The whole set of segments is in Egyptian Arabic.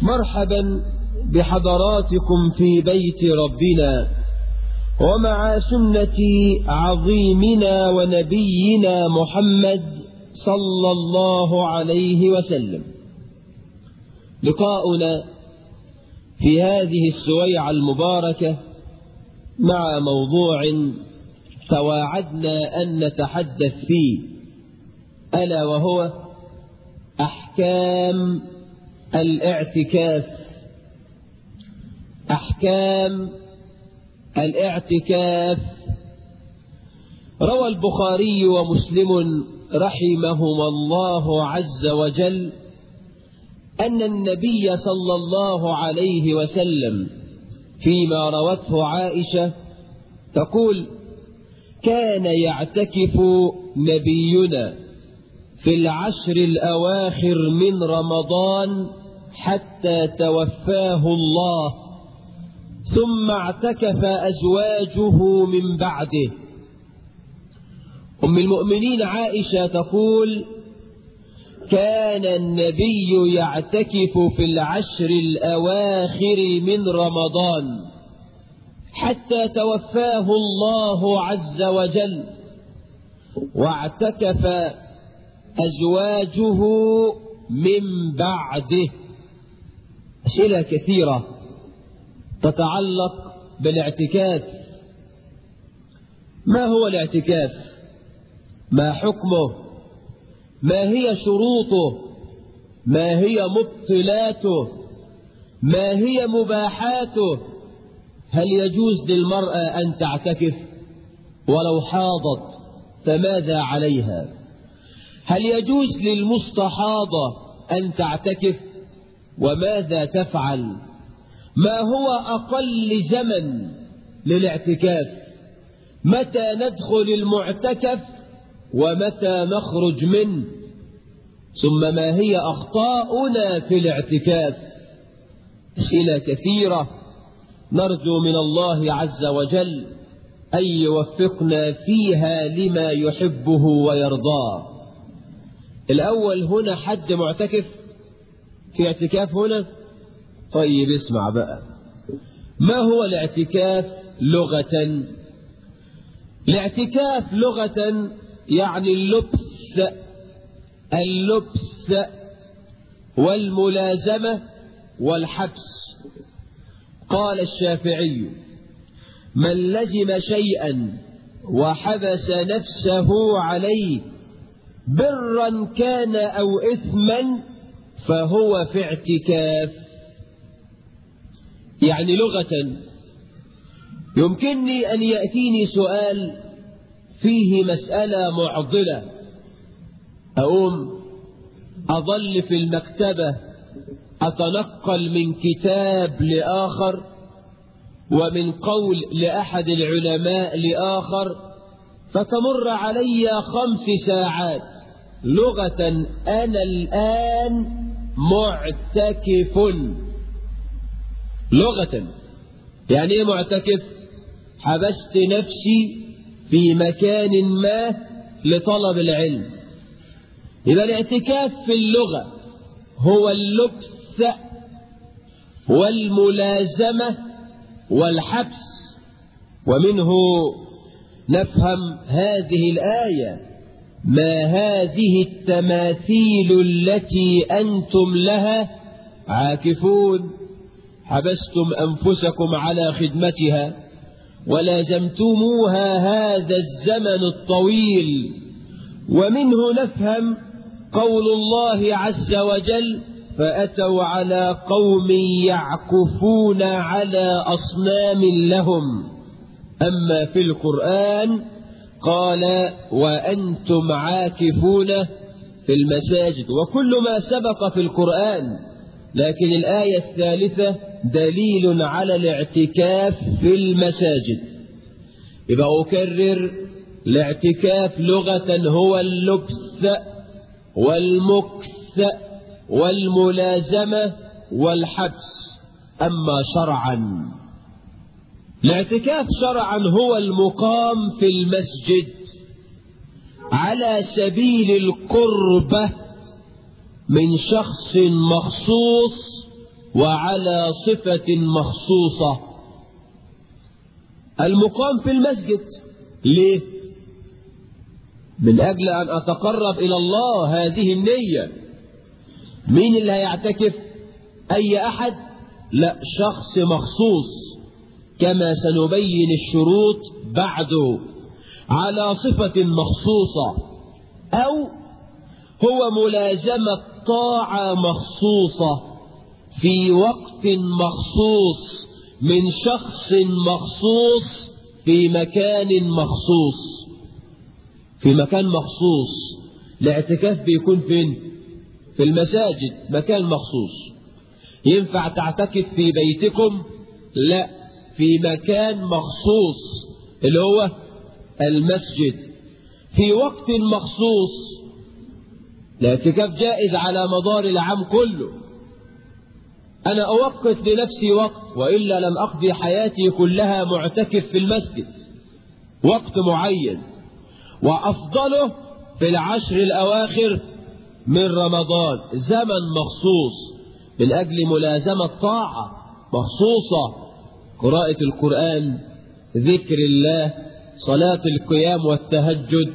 مرحبا بحضراتكم في بيت ربنا ومع سنة عظيمنا ونبينا محمد صلى الله عليه وسلم لقاؤنا في هذه السويعة المباركة مع موضوع تواعدنا أن نتحدث فيه ألا وهو أحكام الاعتكاف أحكام الاعتكاف روى البخاري ومسلم رحمهما الله عز وجل أن النبي صلى الله عليه وسلم فيما روته عائشة تقول كان يعتكف نبينا في العشر الأواخر من رمضان حتى توفاه الله ثم اعتكف أزواجه من بعده أم المؤمنين عائشة تقول كان النبي يعتكف في العشر الأواخر من رمضان حتى توفاه الله عز وجل واعتكف أزواجه من بعده أسئلة كثيرة تتعلق بالاعتكاف ما هو الاعتكاف ما حكمه ما هي شروطه ما هي مبطلاته ما هي مباحاته هل يجوز للمرأة أن تعتكف ولو حاضت فماذا عليها هل يجوز للمستحاضة أن تعتكف وماذا تفعل ما هو أقل زمن للاعتكاف متى ندخل المعتكف ومتى نخرج منه ثم ما هي أخطاؤنا في الاعتكاف أسئلة كثيرة نرجو من الله عز وجل أن يوفقنا فيها لما يحبه ويرضاه الأول هنا حد معتكف في اعتكاف هنا طيب اسمع بقى ما هو الاعتكاف لغة الاعتكاف لغة يعني اللبس اللبس والملازمة والحبس قال الشافعي من لزم شيئا وحبس نفسه عليه برا كان أو إثما فهو في اعتكاف يعني لغة يمكنني أن يأتيني سؤال فيه مسألة معضلة أقوم أظل في المكتبة أتنقل من كتاب لآخر ومن قول لأحد العلماء لآخر فتمر علي خمس ساعات لغة أنا الآن معتكف لغة يعني ايه معتكف حبست نفسي في مكان ما لطلب العلم يبقى الاعتكاف في اللغة هو اللبس والملازمة والحبس ومنه نفهم هذه الآية ما هذه التماثيل التي أنتم لها عاكفون حبستم أنفسكم على خدمتها ولازمتموها هذا الزمن الطويل ومنه نفهم قول الله عز وجل فأتوا على قوم يعكفون على أصنام لهم أما في القرآن قال وأنتم عاكفون في المساجد وكل ما سبق في القرآن لكن الآية الثالثة دليل على الاعتكاف في المساجد يبقى أكرر الاعتكاف لغة هو اللبس والمكس والملازمة والحبس أما شرعا الاعتكاف شرعا هو المقام في المسجد على سبيل القربة من شخص مخصوص وعلى صفة مخصوصة المقام في المسجد ليه من أجل أن أتقرب إلى الله هذه النية مين اللي هيعتكف أي أحد لا شخص مخصوص كما سنبين الشروط بعده على صفة مخصوصة أو هو ملازمة طاعة مخصوصة في وقت مخصوص من شخص مخصوص في مكان مخصوص في مكان مخصوص الاعتكاف بيكون فين في المساجد مكان مخصوص ينفع تعتكف في بيتكم لا في مكان مخصوص اللي هو المسجد في وقت مخصوص الاعتكاف جائز على مدار العام كله أنا أوقت لنفسي وقت وإلا لم أقضي حياتي كلها معتكف في المسجد وقت معين وأفضله في العشر الأواخر من رمضان زمن مخصوص من أجل ملازمة طاعة مخصوصة قراءة القرآن ذكر الله صلاة القيام والتهجد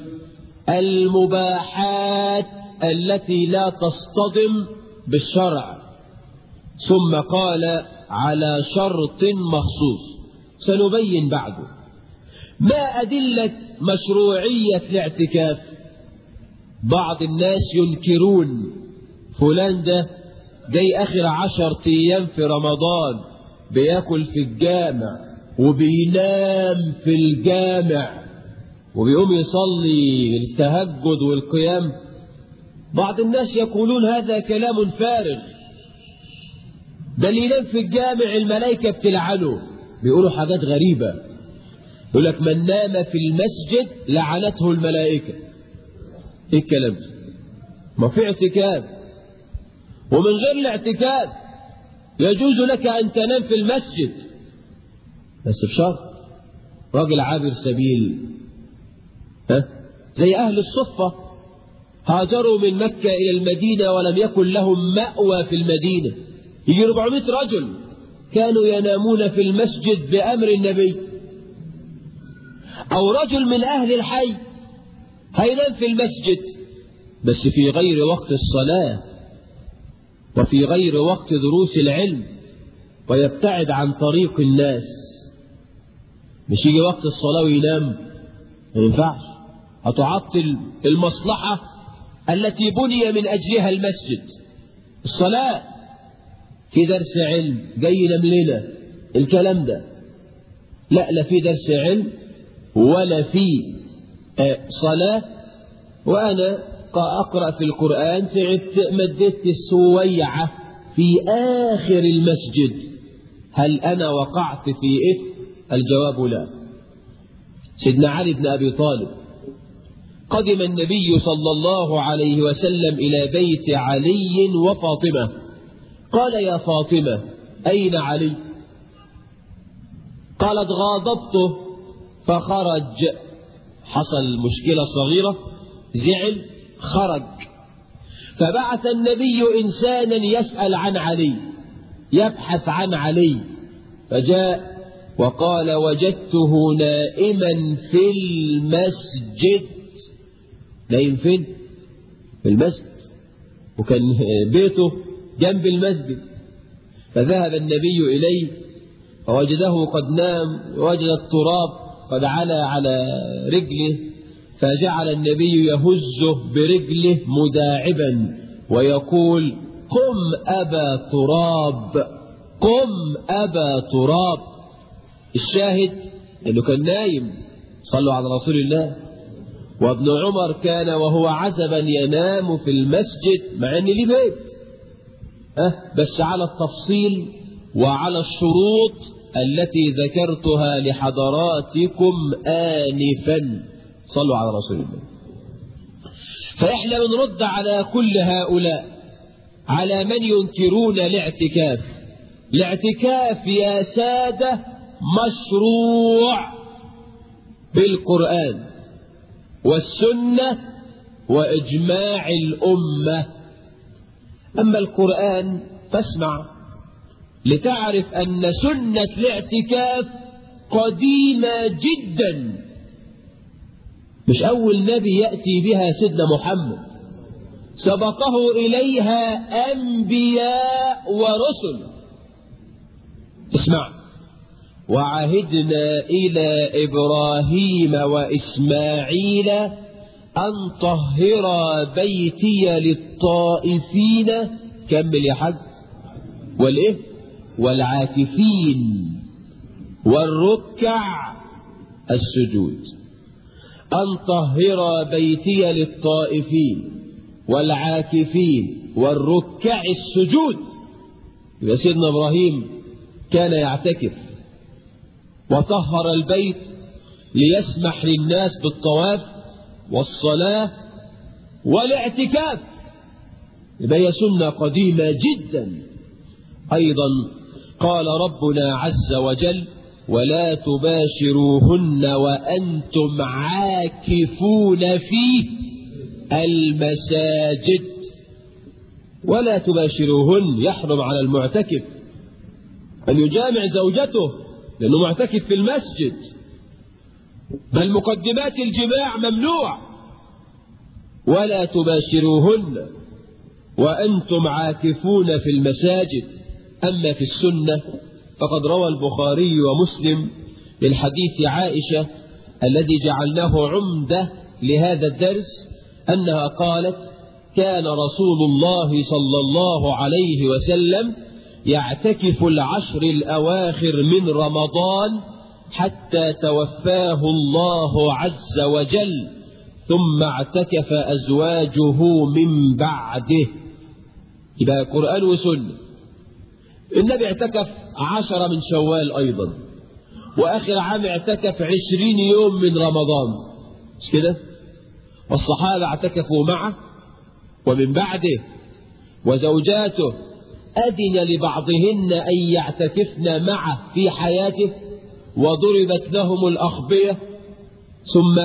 المباحات التي لا تصطدم بالشرع ثم قال على شرط مخصوص سنبين بعده ما أدلة مشروعية الاعتكاف بعض الناس ينكرون فلان ده جاي آخر عشر أيام في رمضان بياكل في الجامع وبينام في الجامع وبيقوم يصلي التهجد والقيام بعض الناس يقولون هذا كلام فارغ ده اللي ينام في الجامع الملائكة بتلعنه بيقولوا حاجات غريبة يقول لك من نام في المسجد لعنته الملائكة ايه الكلام ده ما في اعتكاف ومن غير الاعتكاف يجوز لك أن تنام في المسجد بس بشرط راجل عابر سبيل ها زي أهل الصفة هاجروا من مكة إلى المدينة ولم يكن لهم مأوى في المدينة يجي 400 رجل كانوا ينامون في المسجد بأمر النبي أو رجل من أهل الحي هينام في المسجد بس في غير وقت الصلاة وفي غير وقت دروس العلم ويبتعد عن طريق الناس مش يجي وقت الصلاة وينام ما ينفعش هتعطل المصلحة التي بني من أجلها المسجد الصلاة في درس علم جاي ينام لنا الكلام ده لا لا في درس علم ولا في صلاة وأنا أقرأ في القرآن تعبت مددت السويعة في آخر المسجد هل أنا وقعت في إثم الجواب لا سيدنا علي بن أبي طالب قدم النبي صلى الله عليه وسلم إلى بيت علي وفاطمة قال يا فاطمة أين علي قالت غاضبته فخرج حصل مشكلة صغيرة زعل خرج فبعث النبي إنسانا يسأل عن علي يبحث عن علي فجاء وقال وجدته نائما في المسجد نايم فين في المسجد وكان بيته جنب المسجد فذهب النبي إليه فوجده قد نام وجد التراب قد علا على رجله فجعل النبي يهزه برجله مداعبا ويقول قم أبا تراب قم أبا تراب الشاهد أنه كان نايم صلوا على رسول الله وابن عمر كان وهو عزبا ينام في المسجد مع أن ليه بيت أه بس على التفصيل وعلى الشروط التي ذكرتها لحضراتكم آنفا صلوا على رسول الله فإحنا بنرد على كل هؤلاء على من ينكرون الاعتكاف الاعتكاف يا سادة مشروع بالقرآن والسنة وإجماع الأمة أما القرآن فاسمع لتعرف أن سنة الاعتكاف قديمة جدا مش أول نبي يأتي بها سيدنا محمد سبقه إليها أنبياء ورسل اسمع وعهدنا إلى إبراهيم وإسماعيل أن طهر بيتي للطائفين كمل يا حاج والإيه والعاكفين والركع السجود أن طهر بيتي للطائفين والعاكفين والركع السجود يبقى سيدنا إبراهيم كان يعتكف وطهر البيت ليسمح للناس بالطواف والصلاة والاعتكاف يبقى هي سنة قديمة جدا أيضا قال ربنا عز وجل ولا تباشروهن وأنتم عاكفون في المساجد ولا تباشروهن يحرم على المعتكف أن يجامع زوجته لأنه معتكف في المسجد بل مقدمات الجماع ممنوع ولا تباشروهن وأنتم عاكفون في المساجد أما في السنة فقد روى البخاري ومسلم من حديث عائشة الذي جعلناه عمدة لهذا الدرس أنها قالت كان رسول الله صلى الله عليه وسلم يعتكف العشر الأواخر من رمضان حتى توفاه الله عز وجل ثم اعتكف أزواجه من بعده يبقى قرآن وسنة النبي اعتكف عشرة من شوال أيضا وآخر عام اعتكف عشرين يوم من رمضان مش كده والصحابة اعتكفوا معه ومن بعده وزوجاته أذن لبعضهن أن يعتكفن معه في حياته وضربت لهم الأخبية ثم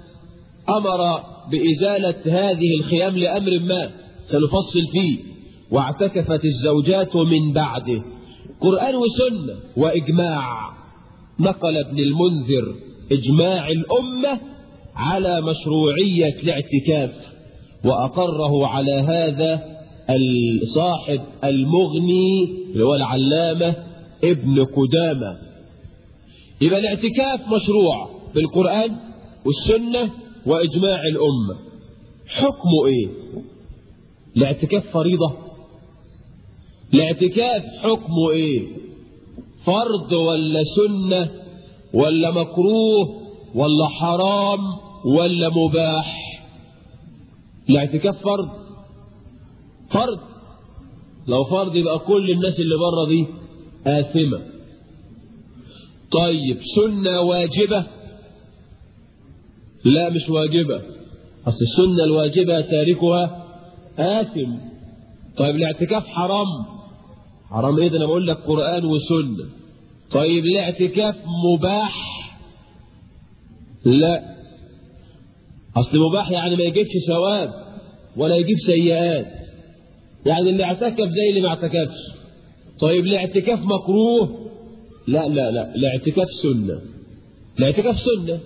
أمر بإزالة هذه الخيام لأمر ما سنفصل فيه واعتكفت الزوجات من بعده قرآن وسنة وإجماع نقل ابن المنذر إجماع الأمة على مشروعية الاعتكاف وأقره على هذا الصاحب المغني اللي هو العلامة ابن قدامة يبقى الاعتكاف مشروع في القرآن والسنة وإجماع الأمة حكمه إيه الاعتكاف فريضة الاعتكاف حكمه إيه فرض ولا سنة ولا مكروه ولا حرام ولا مباح الاعتكاف فرض فرض لو فرض يبقى كل الناس اللي بره دي آثمة طيب سنة واجبة لا مش واجبة أصل السنة الواجبة تاركها آثم طيب الاعتكاف حرام حرام ايه ده انا بقول لك قرآن وسنة طيب الاعتكاف مباح لا أصل مباح يعني ما يجيبش ثواب ولا يجيب سيئات يعني اللي اعتكف زي اللي ما اعتكفش طيب الاعتكاف مكروه لا لا لا الاعتكاف سنة الاعتكاف سنة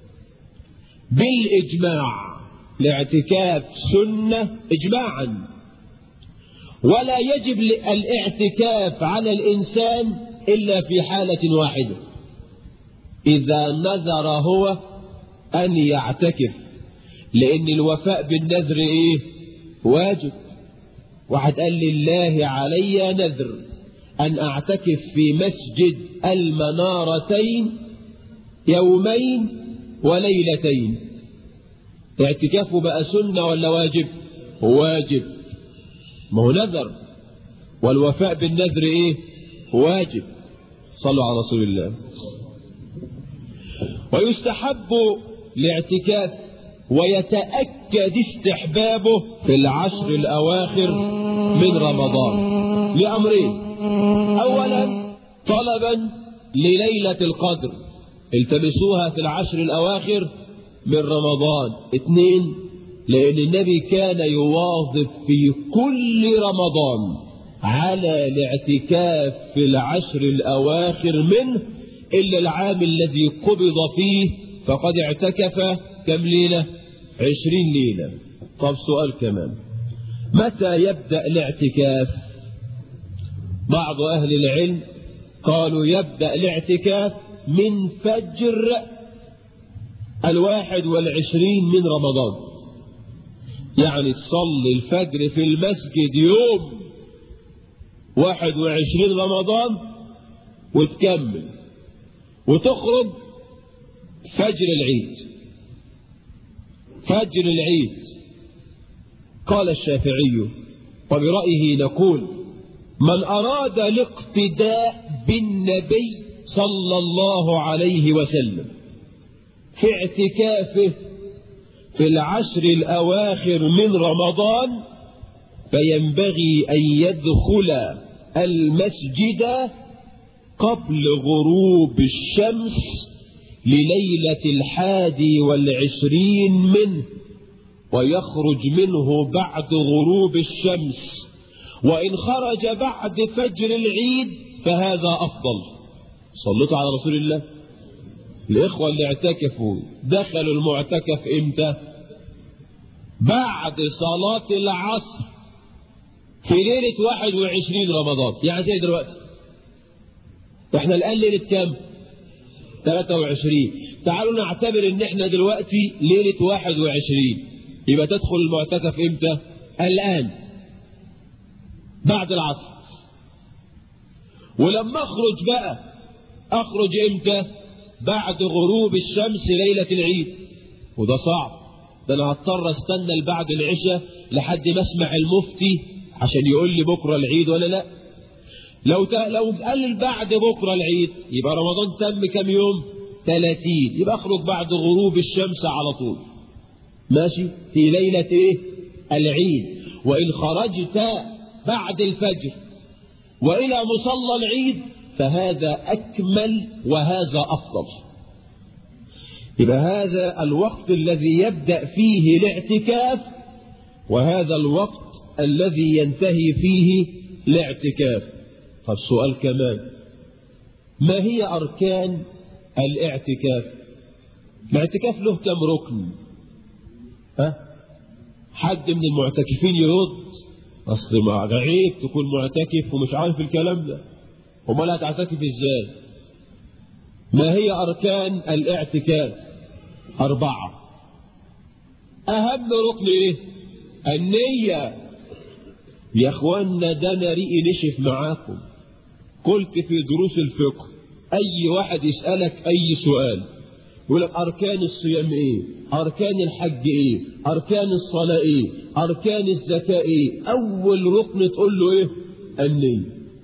بالإجماع الاعتكاف سنة إجماعا ولا يجب الاعتكاف على الإنسان إلا في حالة واحدة إذا نذر هو أن يعتكف لأن الوفاء بالنذر إيه واجب واحد قال لله علي نذر أن أعتكف في مسجد المنارتين يومين وليلتين اعتكافه بقى سنة ولا واجب واجب ما هو نذر والوفاء بالنذر ايه واجب صلوا على رسول الله ويستحب لاعتكاف ويتأكد استحبابه في العشر الأواخر من رمضان لأمرين أولا طلبا لليلة القدر التمسوها في العشر الأواخر من رمضان اثنين لأن النبي كان يواظب في كل رمضان على الاعتكاف في العشر الأواخر منه إلا العام الذي قبض فيه فقد اعتكف كم ليلة عشرين ليلة طب سؤال كمان متى يبدأ الاعتكاف بعض أهل العلم قالوا يبدأ الاعتكاف من فجر الواحد والعشرين من رمضان يعني تصلي الفجر في المسجد يوم واحد وعشرين رمضان وتكمل وتخرج فجر العيد فجر العيد قال الشافعي وبرأيه نقول من أراد الاقتداء بالنبي صلى الله عليه وسلم في اعتكافه في العشر الأواخر من رمضان فينبغي أن يدخل المسجد قبل غروب الشمس لليلة الحادي والعشرين منه ويخرج منه بعد غروب الشمس وإن خرج بعد فجر العيد فهذا أفضل صلت على رسول الله الإخوة اللي اعتكفوا دخلوا المعتكف إمتى بعد صلاة العصر في ليلة 21 رمضان يعني زي دلوقتي احنا الآن ليلة كام 23 تعالوا نعتبر ان احنا دلوقتي ليلة 21 يبقى تدخل المعتكف امتى الآن بعد العصر ولما اخرج بقى اخرج امتى بعد غروب الشمس ليلة العيد وده صعب ده انا هضطر استنى لبعد العشاء لحد ما اسمع المفتي عشان يقول لي بكرة العيد ولا لا لو ت... لو قال بعد بكرة العيد يبقى رمضان تم كم يوم 30 يبقى اخرج بعد غروب الشمس على طول ماشي في ليلة ايه العيد وإن خرجت بعد الفجر وإلى مصلى العيد فهذا أكمل وهذا أفضل يبقى هذا الوقت الذي يبدأ فيه الاعتكاف وهذا الوقت الذي ينتهي فيه الاعتكاف طب سؤال كمان ما هي أركان الاعتكاف الاعتكاف له كم ركن ها حد من المعتكفين يرد اصل ما عيب تكون معتكف ومش عارف الكلام ده امال هتعتكف ازاي ما هي اركان الاعتكاف اربعه اهم ركن ايه النيه يا اخوانا ده انا ريقي نشف معاكم قلت في دروس الفقه اي واحد يسالك اي سؤال يقول لك اركان الصيام ايه اركان الحج ايه اركان الصلاه ايه اركان الزكاه ايه اول ركن تقول له ايه النيه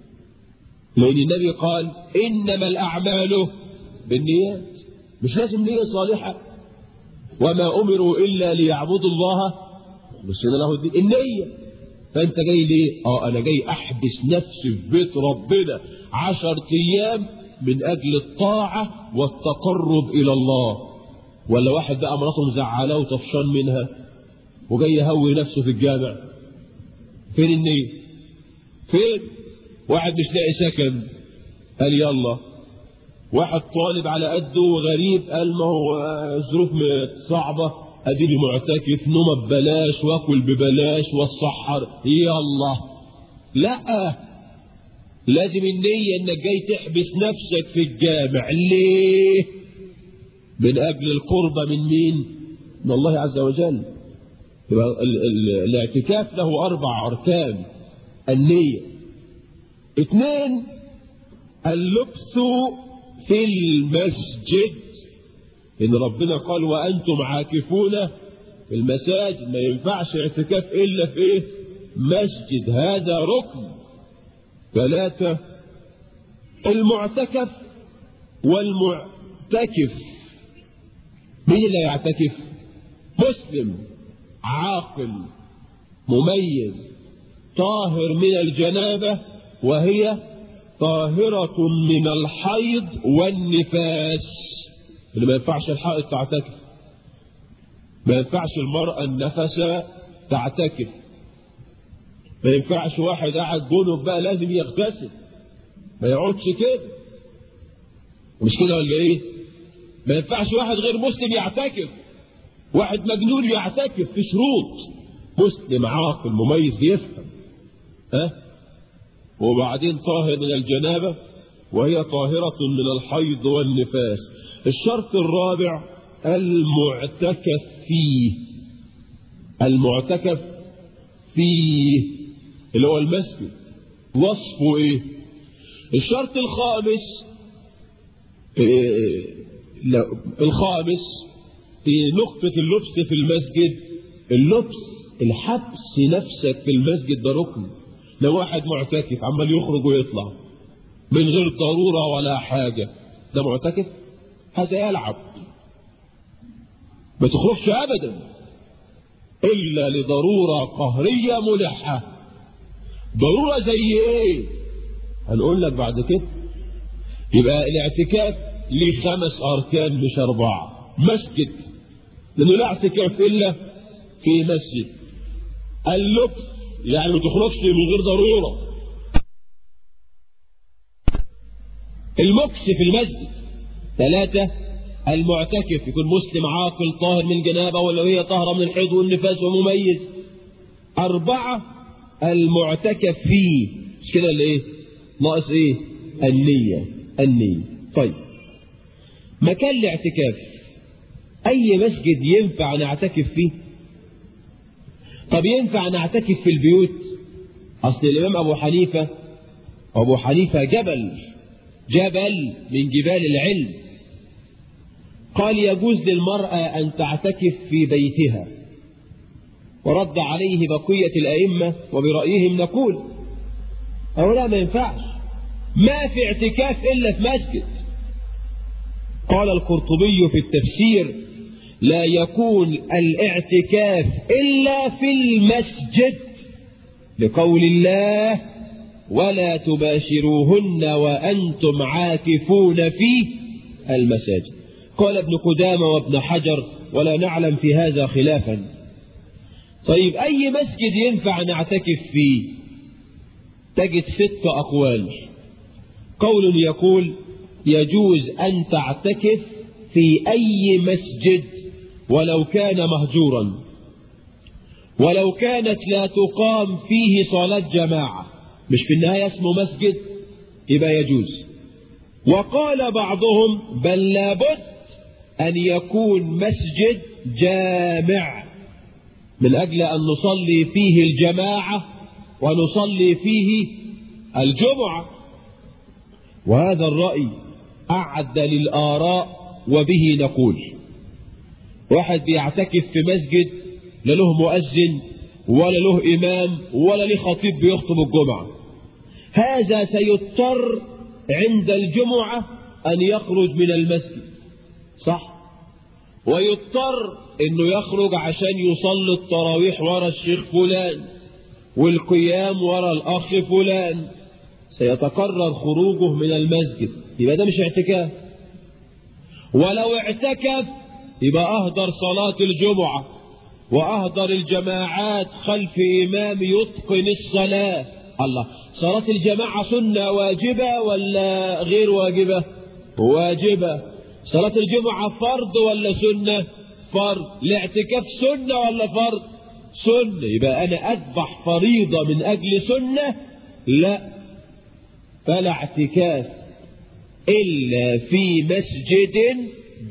لان النبي قال انما الاعمال بالنيات مش لازم نيه صالحه وما امروا الا ليعبدوا الله بس له الدين النيه فانت جاي ليه اه انا جاي احبس نفسي في بيت ربنا عشر ايام من اجل الطاعه والتقرب الى الله ولا واحد بقى مراته مزعلاه وطفشان منها وجاي يهوي نفسه في الجامع فين النية فين واحد مش لاقي سكن قال يلا واحد طالب على قده وغريب قال ما هو ظروف صعبة اديني معتكف نوم ببلاش واكل ببلاش واتسحر يلا لا لازم النية انك جاي تحبس نفسك في الجامع ليه من اجل القربة من مين من الله عز وجل يبقى ال- ال- الاعتكاف له اربع اركان النية اثنين اللبس في المسجد ان ربنا قال وانتم عاكفون في المساجد ما ينفعش اعتكاف الا في ايه مسجد هذا ركن ثلاثة المعتكف والمعتكف مين اللي يعتكف مسلم عاقل مميز طاهر من الجنابة وهي طاهرة من الحيض والنفاس اللي ما ينفعش الحائض تعتكف ما ينفعش المرأة النفس تعتكف ما ينفعش واحد قاعد جنب بقى لازم يغتسل ما يقعدش كده مش كده ولا ايه ما ينفعش واحد غير مسلم يعتكف واحد مجنون يعتكف في شروط مسلم عاقل مميز بيفهم ها وبعدين طاهر من الجنابه وهي طاهرة من الحيض والنفاس الشرط الرابع المعتكف فيه المعتكف فيه اللي هو المسجد وصفه ايه الشرط الخامس إيه لا الخامس في نقطة اللبس في المسجد اللبس الحبس نفسك في المسجد ده ركن لو واحد معتكف عمال يخرج ويطلع من غير ضرورة ولا حاجة ده معتكف هذا يلعب ما تخرجش أبدا إلا لضرورة قهرية ملحة ضرورة زي إيه هنقول لك بعد كده يبقى الاعتكاف ليه خمس أركان مش أربعة مسجد لأنه لا اعتكاف إلا في مسجد اللبس يعني ما تخرجش من غير ضروره المكس في المسجد ثلاثة المعتكف يكون مسلم عاقل طاهر من جنابة ولا هي طاهرة من الحيض والنفاس ومميز أربعة المعتكف فيه مش كده اللي ايه ناقص ايه النية النية طيب مكان الاعتكاف أي مسجد ينفع نعتكف فيه طب ينفع نعتكف في البيوت أصل الإمام أبو حنيفة أبو حنيفة جبل جبل من جبال العلم قال يجوز للمرأة أن تعتكف في بيتها ورد عليه بقية الأئمة وبرأيهم نقول أو لا ما ينفعش ما في اعتكاف إلا في مسجد قال القرطبي في التفسير لا يكون الاعتكاف إلا في المسجد لقول الله ولا تباشروهن وأنتم عاكفون في المساجد قال ابن قدامة وابن حجر ولا نعلم في هذا خلافا طيب أي مسجد ينفع نعتكف فيه تجد ست أقوال قول يقول يجوز أن تعتكف في أي مسجد ولو كان مهجورا ولو كانت لا تقام فيه صلاة جماعة مش في النهاية اسمه مسجد يبقى يجوز وقال بعضهم بل لابد أن يكون مسجد جامع من أجل أن نصلي فيه الجماعة ونصلي فيه الجمعة وهذا الرأي أعد للآراء وبه نقول واحد بيعتكف في مسجد لا له مؤذن ولا له إمام ولا له خطيب بيخطب الجمعة هذا سيضطر عند الجمعة أن يخرج من المسجد صح ويضطر أنه يخرج عشان يصلي التراويح ورا الشيخ فلان والقيام ورا الأخ فلان سيتكرر خروجه من المسجد يبقى ده مش اعتكاف ولو اعتكف يبقى أهدر صلاة الجمعة وأهدر الجماعات خلف إمام يتقن الصلاة الله صلاة الجماعة سنة واجبة ولا غير واجبة واجبة صلاة الجمعة فرض ولا سنة فرض الاعتكاف سنة ولا فرض سنة يبقى أنا أذبح فريضة من أجل سنة لا فلا اعتكاف إلا في مسجد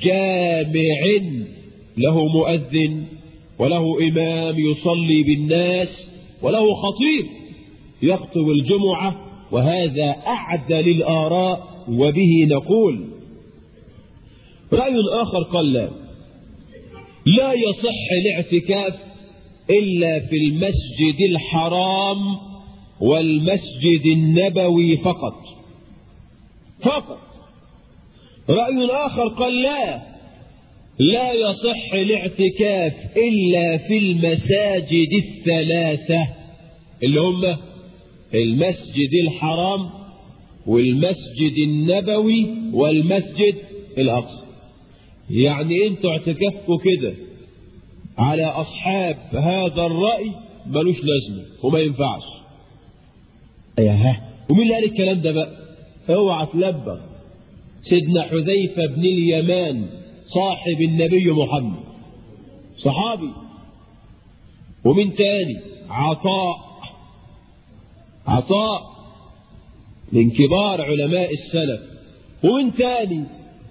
جامع له مؤذن وله إمام يصلي بالناس وله خطيب يخطب الجمعة وهذا أعد للآراء وبه نقول رأي آخر قال لا لا يصح الاعتكاف إلا في المسجد الحرام والمسجد النبوي فقط فقط رأي آخر قال لا لا يصح الاعتكاف إلا في المساجد الثلاثة اللي هم المسجد الحرام والمسجد النبوي والمسجد الأقصى يعني انتوا اعتكافكم كده على أصحاب هذا الرأي ملوش لازمة وما ينفعش يا ها ومين اللي قال الكلام ده بقى اوعى تلبخ سيدنا حذيفة بن اليمان صاحب النبي محمد صحابي ومن تاني عطاء عطاء من كبار علماء السلف ومن تاني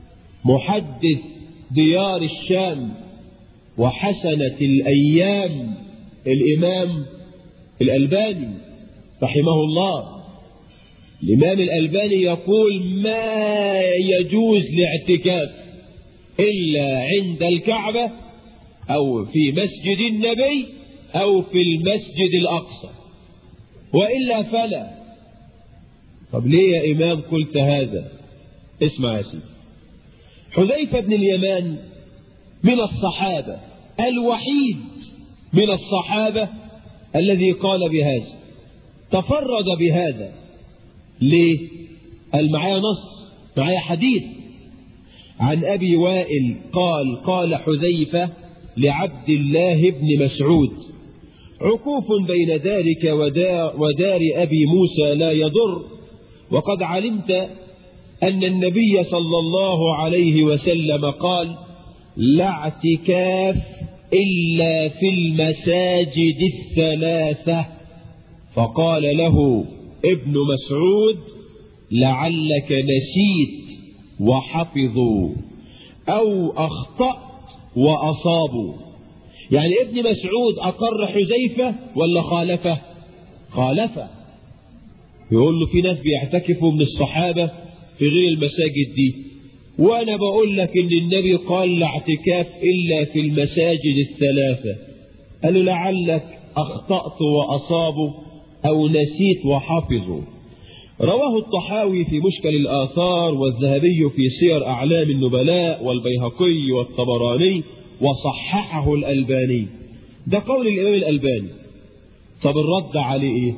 محدث ديار الشام وحسنة الأيام الإمام الألباني رحمه الله الإمام الألباني يقول ما يجوز الاعتكاف إلا عند الكعبة أو في مسجد النبي أو في المسجد الأقصى وإلا فلا طب ليه يا إمام قلت هذا اسمع يا سيدي حذيفة بن اليمان من الصحابة الوحيد من الصحابة الذي قال بهذا تفرد بهذا ليه قال معايا نص معايا حديث عن أبي وائل قال قال حذيفة لعبد الله بن مسعود عكوف بين ذلك ودار, ودار أبي موسى لا يضر وقد علمت أن النبي صلى الله عليه وسلم قال لا اعتكاف إلا في المساجد الثلاثة فقال له ابن مسعود لعلك نسيت وحفظوا أو أخطأت وأصابوا يعني ابن مسعود أقر حذيفة ولا خالفه خالفه يقول له في ناس بيعتكفوا من الصحابة في غير المساجد دي وأنا بقول لك إن النبي قال لا اعتكاف إلا في المساجد الثلاثة قالوا لعلك أخطأت وأصابوا أو نسيت وحفظوا رواه الطحاوي في مشكل الآثار والذهبي في سير أعلام النبلاء والبيهقي والطبراني وصححه الألباني ده قول الإمام الألباني طب الرد عليه إيه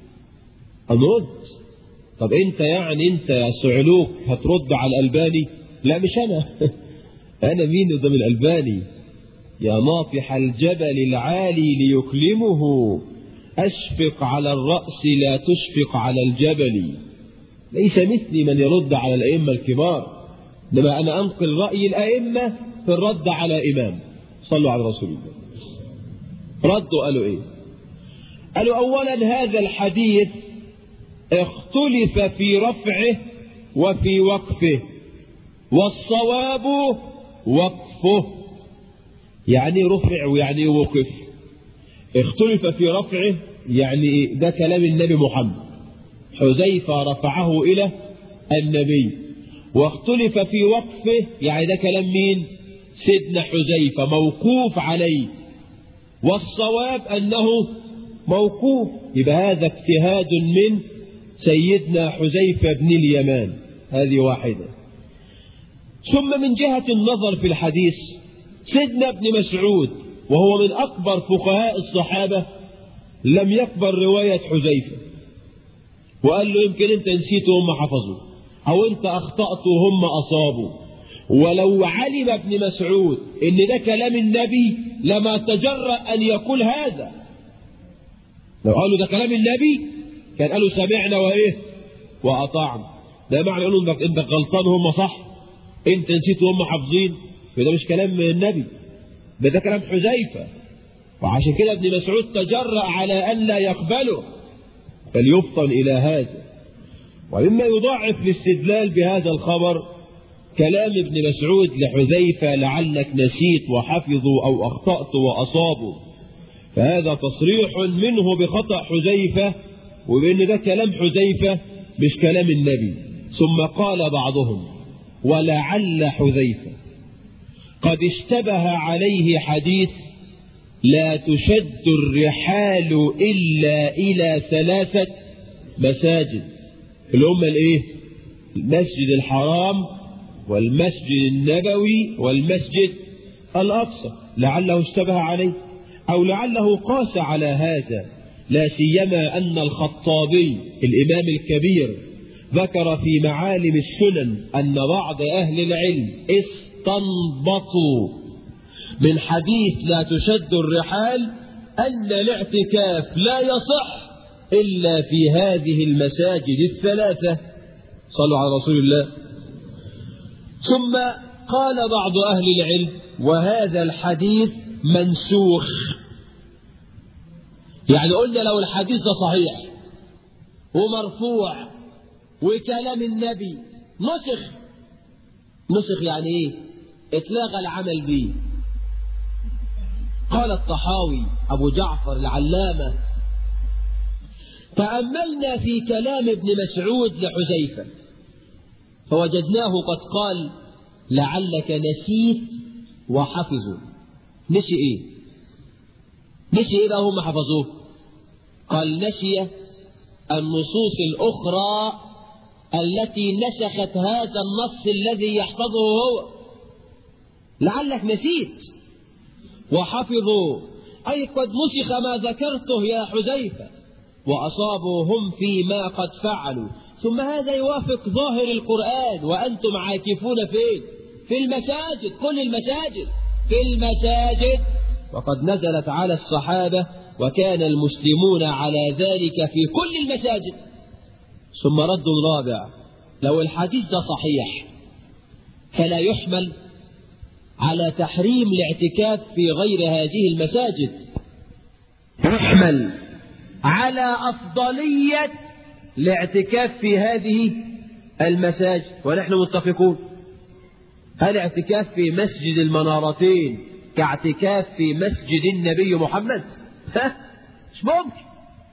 هنرد طب أنت يعني أنت يا سعلوك هترد على الألباني لا مش أنا أنا مين قدام الألباني يا ناطح الجبل العالي ليكلمه أشفق على الرأس لا تشفق على الجبل ليس مثلي من يرد على الأئمة الكبار لما أنا أنقل رأي الأئمة في الرد على إمام صلوا على رسول الله ردوا قالوا إيه قالوا أولا هذا الحديث اختلف في رفعه وفي وقفه والصواب وقفه يعني رفع ويعني وقف اختلف في رفعه يعني ده كلام النبي محمد حذيفة رفعه إلى النبي واختلف في وقفه يعني ده كلام مين سيدنا حذيفة موقوف عليه والصواب أنه موقوف يبقى هذا اجتهاد من سيدنا حذيفة بن اليمان هذه واحدة ثم من جهة النظر في الحديث سيدنا ابن مسعود وهو من أكبر فقهاء الصحابة لم يقبل رواية حذيفة وقال له يمكن أنت نسيت وهم حفظوا أو أنت أخطأت وهم أصابوا ولو علم ابن مسعود ان ده كلام النبي لما تجرأ ان يقول هذا لو قالوا ده كلام النبي كان قالوا سمعنا وايه واطعنا ده معنى يقولوا انك انت غلطان وهم صح انت نسيت وهم حافظين وده مش كلام النبي ده ده كلام حذيفه وعشان كده ابن مسعود تجرأ على ان لا يقبله فليفطن الى هذا ومما يضاعف الاستدلال بهذا الخبر كلام ابن مسعود لحذيفة لعلك نسيت وحفظوا أو أخطأت وأصابوا فهذا تصريح منه بخطأ حذيفة وبأن ده كلام حذيفة مش كلام النبي ثم قال بعضهم ولعل حذيفة قد اشتبه عليه حديث لا تشد الرحال إلا إلى ثلاثة مساجد اللي هم الايه المسجد الحرام والمسجد النبوي والمسجد الأقصى لعله اشتبه عليه أو لعله قاس على هذا لا سيما أن الخطابي الإمام الكبير ذكر في معالم السنن أن بعض أهل العلم استنبطوا من حديث لا تشد الرحال أن الاعتكاف لا يصح إلا في هذه المساجد الثلاثة صلوا على رسول الله ثم قال بعض أهل العلم وهذا الحديث منسوخ يعني قلنا لو الحديث ده صحيح ومرفوع وكلام النبي نسخ نسخ يعني ايه اتلغى العمل به قال الطحاوي أبو جعفر العلامة تأملنا في كلام ابن مسعود لحذيفة فوجدناه قد قال لعلك نسيت وحفظوا نسي ايه نسي ايه بقى هم حفظوه قال نسي النصوص الأخرى التي نسخت هذا النص الذي يحفظه هو لعلك نسيت وحفظوا أي قد نسخ ما ذكرته يا حذيفة وأصابوا هم فيما قد فعلوا ثم هذا يوافق ظاهر القرآن وأنتم عاكفون فين في المساجد كل المساجد في المساجد وقد نزلت على الصحابة وكان المسلمون على ذلك في كل المساجد ثم رد رابع لو الحديث ده صحيح فلا يحمل على تحريم الاعتكاف في غير هذه المساجد يحمل على أفضلية الاعتكاف في هذه المساجد ونحن متفقون هل اعتكاف في مسجد المنارتين كاعتكاف في مسجد النبي محمد ها مش ممكن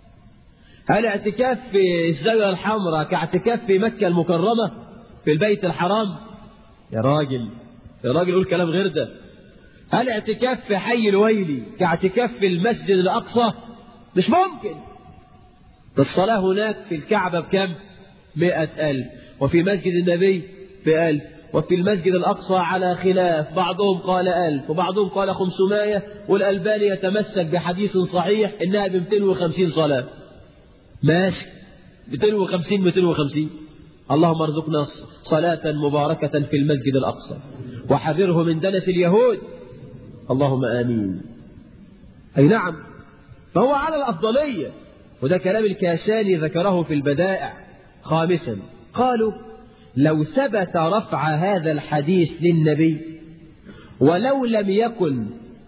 هل اعتكاف في الزاوية الحمراء كاعتكاف في مكة المكرمة في البيت الحرام يا راجل يا راجل قول كلام غير ده هل اعتكاف في حي الويلي كاعتكاف في المسجد الأقصى مش ممكن الصلاة هناك في الكعبة بكم مئة ألف وفي مسجد النبي بألف وفي المسجد الأقصى على خلاف بعضهم قال ألف وبعضهم قال خمسمائة والألباني يتمسك بحديث صحيح إنها ب 250 صلاة ماشي 250 250 اللهم ارزقنا صلاة مباركة في المسجد الأقصى وحذره من دنس اليهود اللهم آمين أي نعم فهو على الأفضلية وده كلام الكاشاني ذكره في البدائع خامسا قالوا لو ثبت رفع هذا الحديث للنبي ولو لم يكن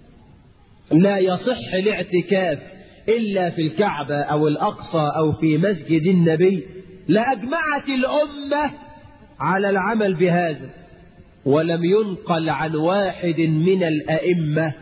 لا يصح الاعتكاف إلا في الكعبة أو الأقصى أو في مسجد النبي لأجمعت الأمة على العمل بهذا ولم ينقل عن واحد من الأئمة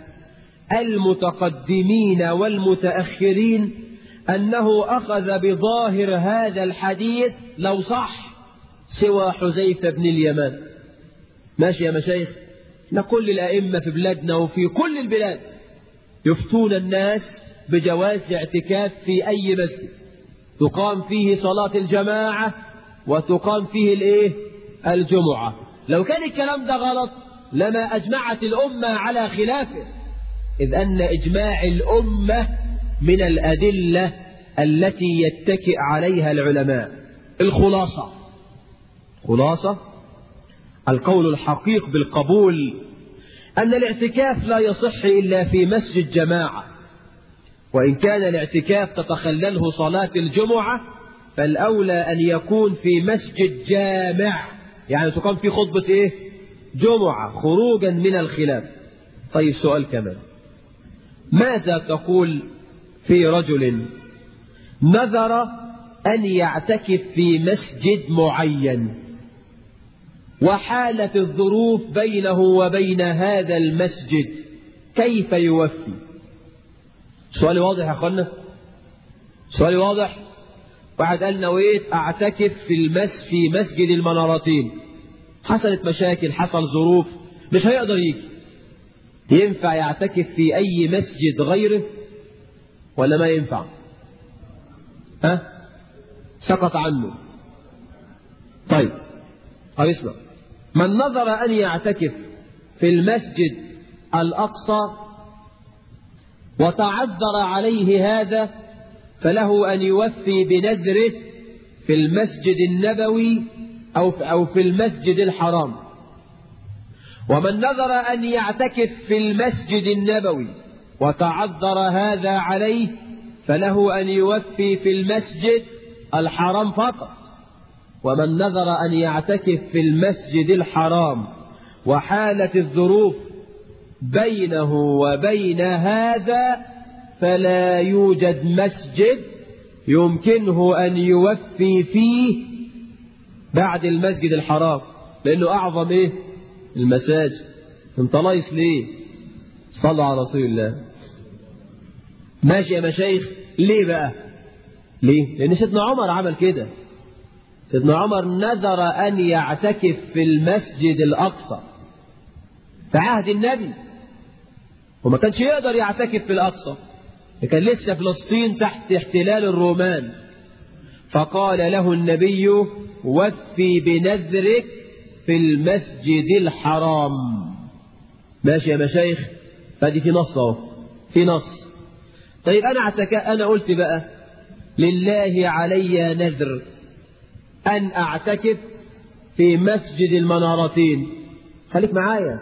المتقدمين والمتأخرين أنه أخذ بظاهر هذا الحديث لو صح سوى حذيفة بن اليمان ماشي يا مشايخ نقول للأئمة في بلادنا وفي كل البلاد يفتون الناس بجواز الاعتكاف في أي مسجد تقام فيه صلاة الجماعة وتقام فيه الايه الجمعة لو كان الكلام ده غلط لما أجمعت الأمة على خلافه إذ أن إجماع الأمة من الأدلة التي يتكئ عليها العلماء الخلاصة خلاصة القول الحقيق بالقبول أن الاعتكاف لا يصح إلا في مسجد جماعة وإن كان الاعتكاف تتخلله صلاة الجمعة فالأولى أن يكون في مسجد جامع يعني تقام في خطبة إيه جمعة خروجا من الخلاف طيب سؤال كمان ماذا تقول في رجل نذر أن يعتكف في مسجد معين وحالت الظروف بينه وبين هذا المسجد كيف يوفي سؤالي واضح يا أخوانا سؤالي واضح واحد قال نويت أعتكف في المس في مسجد المنارتين حصلت مشاكل حصل ظروف مش هيقدر يجي ينفع يعتكف في أي مسجد غيره ولا ما ينفع ها سقط عنه طيب طب اسمع من نظر أن يعتكف في المسجد الأقصى وتعذر عليه هذا فله أن يوفي بنذره في المسجد النبوي أو أو في المسجد الحرام ومن نظر أن يعتكف في المسجد النبوي وتعذر هذا عليه فله أن يوفي في المسجد الحرام فقط ومن نذر أن يعتكف في المسجد الحرام وحالت الظروف بينه وبين هذا فلا يوجد مسجد يمكنه أن يوفي فيه بعد المسجد الحرام لأنه أعظم إيه المساجد انت لايص ليه صلوا على رسول الله ماشي يا مشايخ ليه بقى ليه لأن سيدنا عمر عمل كده سيدنا عمر نذر أن يعتكف في المسجد الأقصى في عهد النبي وما كانش يقدر يعتكف في الأقصى كان لسه فلسطين تحت احتلال الرومان فقال له النبي وفي بنذرك في المسجد الحرام ماشي يا مشايخ فدي في نص اهو في نص طيب انا اعتك انا قلت بقى لله علي نذر ان اعتكف في مسجد المنارتين خليك معايا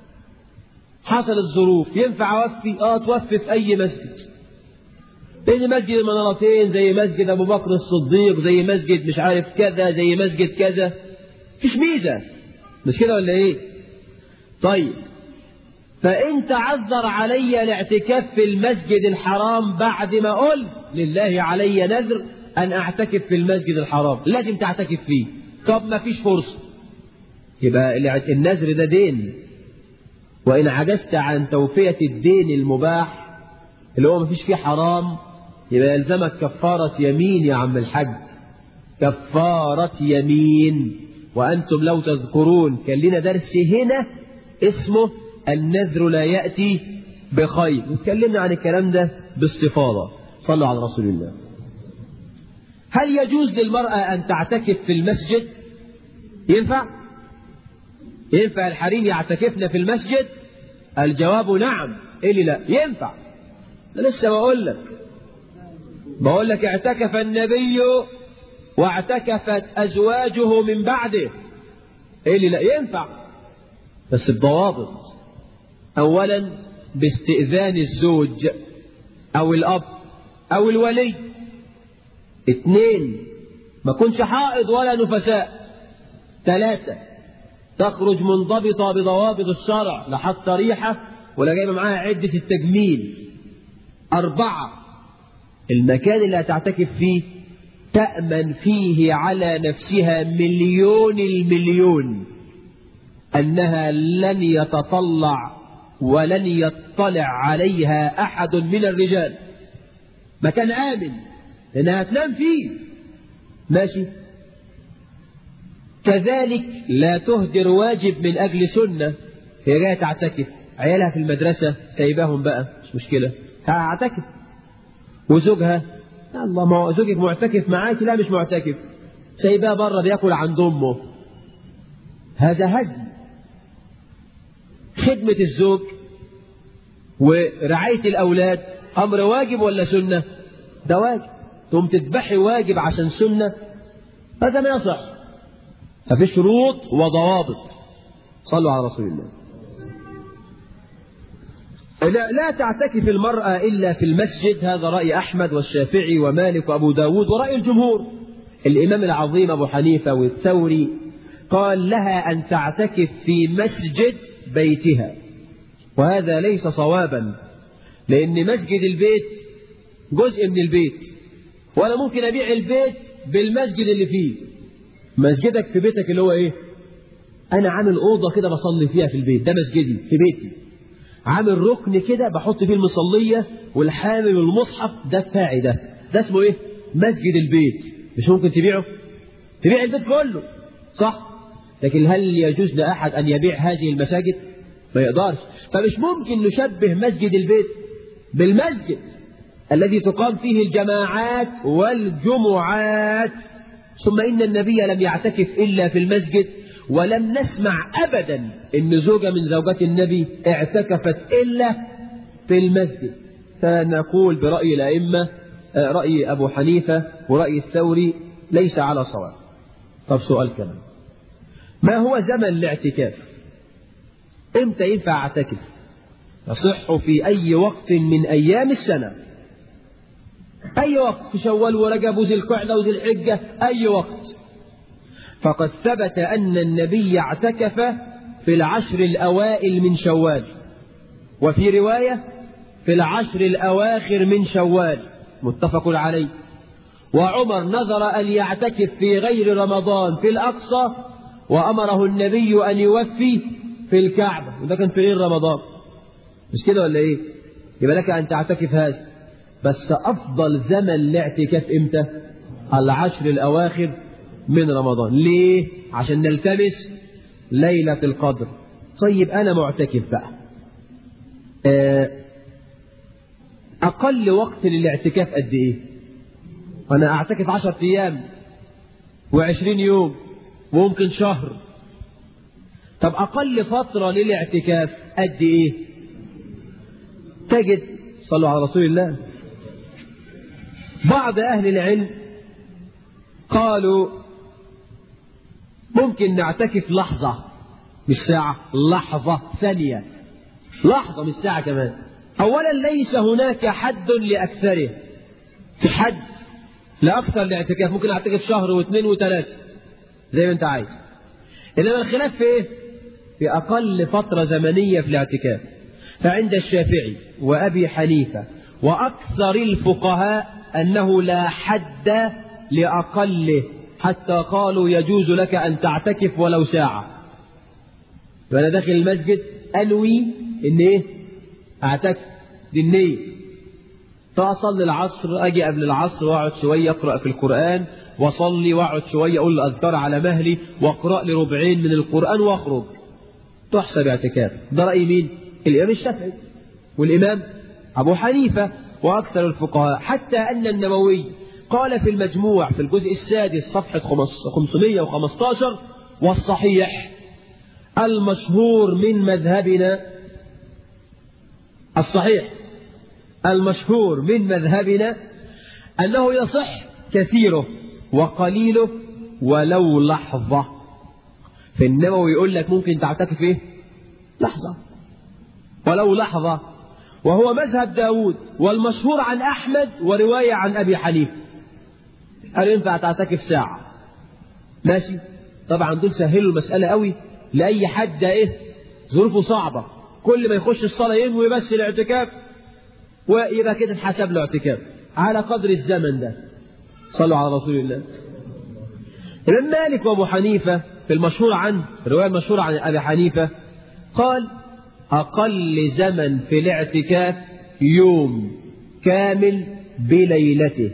حصل الظروف ينفع اوفي اه توفي في اي مسجد لان مسجد المنارتين زي مسجد ابو بكر الصديق زي مسجد مش عارف كذا زي مسجد كذا مفيش ميزه مش كده ولا ايه طيب فإن تعذر علي الاعتكاف في المسجد الحرام بعد ما قلت لله علي نذر أن أعتكف في المسجد الحرام لازم تعتكف فيه طب ما فيش فرصة يبقى النذر ده دين وإن عجزت عن توفية الدين المباح اللي هو ما فيش فيه حرام يبقى يلزمك كفارة يمين يا عم الحاج كفارة يمين وأنتم لو تذكرون كان لنا درس هنا اسمه النذر لا يأتي بخير اتكلمنا عن الكلام ده باستفاضة صلوا على رسول الله هل يجوز للمرأة أن تعتكف في المسجد ينفع ينفع الحريم يعتكفن في المسجد الجواب نعم إيه اللي لا ينفع أنا لسه بقول لك بقول لك اعتكف النبي واعتكفت أزواجه من بعده إيه اللي لا ينفع بس بضوابط أولا باستئذان الزوج أو الأب أو الولي اثنين ما كنش حائض ولا نفساء ثلاثة تخرج منضبطة بضوابط الشرع لا حتى ريحة ولا جايبة معاها عدة التجميل أربعة المكان اللي هتعتكف فيه تأمن فيه على نفسها مليون المليون أنها لن يتطلع ولن يطلع عليها أحد من الرجال مكان آمن لأنها تنام فيه ماشي كذلك لا تهدر واجب من أجل سنة هي جاية تعتكف عيالها في المدرسة سايباهم بقى مش مشكلة هعتكف وزوجها الله ما هو زوجك معتكف معاك لا مش معتكف سايباه بره بياكل عند امه هذا هزل خدمة الزوج ورعاية الأولاد أمر واجب ولا سنة ده واجب ثم تذبحي واجب عشان سنة هذا ما يصح ففي شروط وضوابط صلوا على رسول الله لا, لا تعتكف المرأة إلا في المسجد هذا رأي أحمد والشافعي ومالك وأبو داود ورأي الجمهور الإمام العظيم أبو حنيفة والثوري قال لها أن تعتكف في مسجد بيتها وهذا ليس صوابا لأن مسجد البيت جزء من البيت وأنا ممكن أبيع البيت بالمسجد اللي فيه مسجدك في بيتك اللي هو إيه أنا عامل أوضة كده بصلي فيها في البيت ده مسجدي في بيتي عامل ركن كده بحط فيه المصلية والحامل والمصحف ده بتاعي ده ده اسمه إيه مسجد البيت مش ممكن تبيعه تبيع البيت كله صح لكن هل يجوز لأحد أن يبيع هذه المساجد ما يقدرش فمش ممكن نشبه مسجد البيت بالمسجد الذي تقام فيه الجماعات والجمعات ثم إن النبي لم يعتكف إلا في المسجد ولم نسمع أبدا إن زوجة من زوجات النبي اعتكفت إلا في المسجد فنقول برأي الأئمة رأي أبو حنيفة ورأي الثوري ليس على صواب طب سؤال كمان ما هو زمن الاعتكاف امتى ينفع اعتكف يصح في اي وقت من ايام السنه أي وقت في شوال ورجب وذي القعدة وذي الحجة أي وقت فقد ثبت أن النبي اعتكف في العشر الأوائل من شوال وفي رواية في العشر الأواخر من شوال متفق عليه وعمر نذر أن يعتكف في غير رمضان في الأقصى وأمره النبي أن يوفي في الكعبة وده كان في غير رمضان مش كده ولا إيه يبقى لك أن تعتكف هذا بس أفضل زمن الاعتكاف إمتى العشر الأواخر من رمضان ليه عشان نلتمس ليلة القدر طيب أنا معتكف بقى أقل وقت للاعتكاف قد إيه أنا أعتكف عشر أيام وعشرين يوم وممكن شهر طب أقل فترة للاعتكاف قد إيه تجد صلوا على رسول الله بعض أهل العلم قالوا ممكن نعتكف لحظة مش ساعة لحظة ثانية لحظة مش ساعة كمان أولا ليس هناك حد لأكثره في حد لأكثر الاعتكاف ممكن أعتكف شهر واثنين وثلاثة زي ما أنت عايز إنما الخلاف في إيه؟ في أقل فترة زمنية في الاعتكاف فعند الشافعي وأبي حنيفة وأكثر الفقهاء أنه لا حد لأقله حتى قالوا يجوز لك أن تعتكف ولو ساعة فأنا داخل المسجد أنوي إن إيه أعتكف دي النية فأصلي العصر أجي قبل العصر وأقعد شوية أقرأ في القرآن وأصلي وأقعد شوية أقول الأذكار على مهلي وأقرأ لي ربعين من القرآن وأخرج تحسب اعتكاف ده رأي مين؟ الإمام الشافعي والإمام أبو حنيفة وأكثر الفقهاء حتى أن النووي قال في المجموع في الجزء السادس صفحة 515 والصحيح المشهور من مذهبنا الصحيح المشهور من مذهبنا أنه يصح كثيره وقليله ولو لحظة في النووي يقول لك ممكن تعتكف ايه لحظة ولو لحظة وهو مذهب داود والمشهور عن أحمد ورواية عن أبي حنيفة قال ينفع تعتكف ساعة ماشي طبعا دول سهلوا المسألة قوي لأي حد ايه ظروفه صعبة كل ما يخش الصلاة ينوي بس الاعتكاف ويبقى كده اتحسب له اعتكاف على قدر الزمن ده صلوا على رسول الله الإمام مالك وأبو حنيفة في المشهور عنه الرواية المشهورة عن أبي حنيفة قال أقل زمن في الاعتكاف يوم كامل بليلته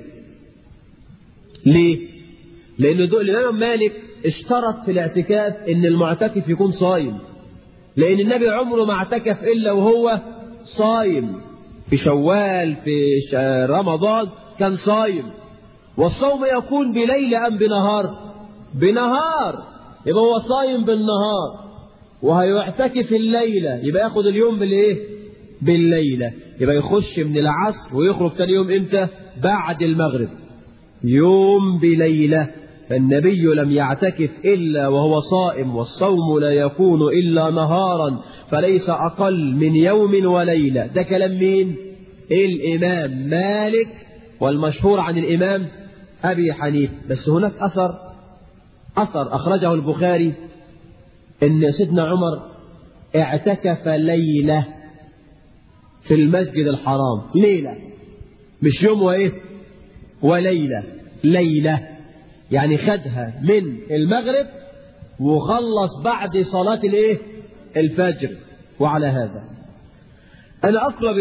ليه؟ لأن دول الإمام مالك اشترط في الاعتكاف إن المعتكف يكون صايم لأن النبي عمره ما اعتكف إلا وهو صايم في شوال في رمضان كان صايم والصوم يكون بليل أم بنهار بنهار يبقى هو صايم بالنهار وهيعتكف الليلة يبقى ياخد اليوم بالايه بالليلة يبقى يخش من العصر ويخرج تاني يوم امتى بعد المغرب يوم بليلة فالنبي لم يعتكف إلا وهو صائم والصوم لا يكون إلا نهارا فليس أقل من يوم وليلة ده كلام مين الإمام مالك والمشهور عن الإمام أبي حنيفة بس هناك أثر أثر أخرجه البخاري إن سيدنا عمر اعتكف ليلة في المسجد الحرام ليلة مش يوم وإيه وليلة ليلة يعني خدها من المغرب وخلص بعد صلاة الايه الفجر وعلى هذا أنا أقرب